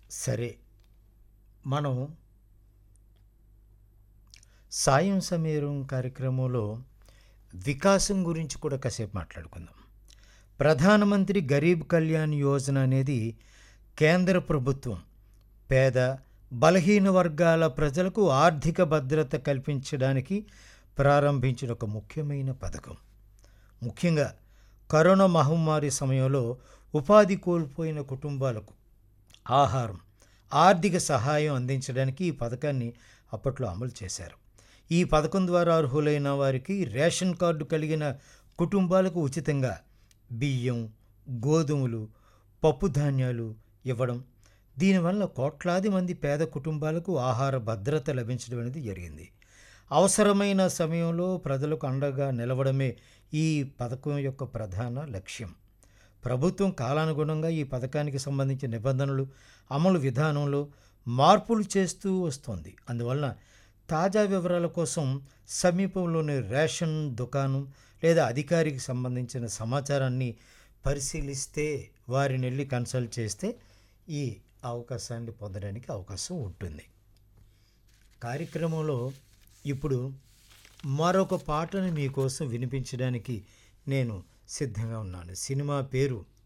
సరే మనం సాయం సమీరం కార్యక్రమంలో వికాసం గురించి కూడా కాసేపు మాట్లాడుకుందాం ప్రధానమంత్రి గరీబ్ కళ్యాణ్ యోజన అనేది కేంద్ర ప్రభుత్వం పేద బలహీన వర్గాల ప్రజలకు ఆర్థిక భద్రత కల్పించడానికి ప్రారంభించిన ఒక ముఖ్యమైన పథకం ముఖ్యంగా కరోనా మహమ్మారి సమయంలో ఉపాధి కోల్పోయిన కుటుంబాలకు ఆహారం ఆర్థిక సహాయం అందించడానికి ఈ పథకాన్ని అప్పట్లో అమలు చేశారు ఈ పథకం ద్వారా అర్హులైన వారికి రేషన్ కార్డు కలిగిన కుటుంబాలకు ఉచితంగా బియ్యం గోధుమలు పప్పు ధాన్యాలు ఇవ్వడం దీనివల్ల కోట్లాది మంది పేద కుటుంబాలకు ఆహార భద్రత లభించడం అనేది జరిగింది అవసరమైన సమయంలో ప్రజలకు అండగా నిలవడమే ఈ పథకం యొక్క ప్రధాన లక్ష్యం ప్రభుత్వం కాలానుగుణంగా ఈ పథకానికి సంబంధించిన నిబంధనలు అమలు విధానంలో మార్పులు చేస్తూ వస్తోంది అందువలన తాజా వివరాల కోసం సమీపంలోని రేషన్ దుకాణం లేదా అధికారికి సంబంధించిన సమాచారాన్ని పరిశీలిస్తే వారిని వెళ్ళి కన్సల్ట్ చేస్తే ఈ అవకాశాన్ని పొందడానికి అవకాశం ఉంటుంది కార్యక్రమంలో ఇప్పుడు మరొక పాటను మీకోసం వినిపించడానికి నేను సిద్ధంగా ఉన్నాను సినిమా పేరు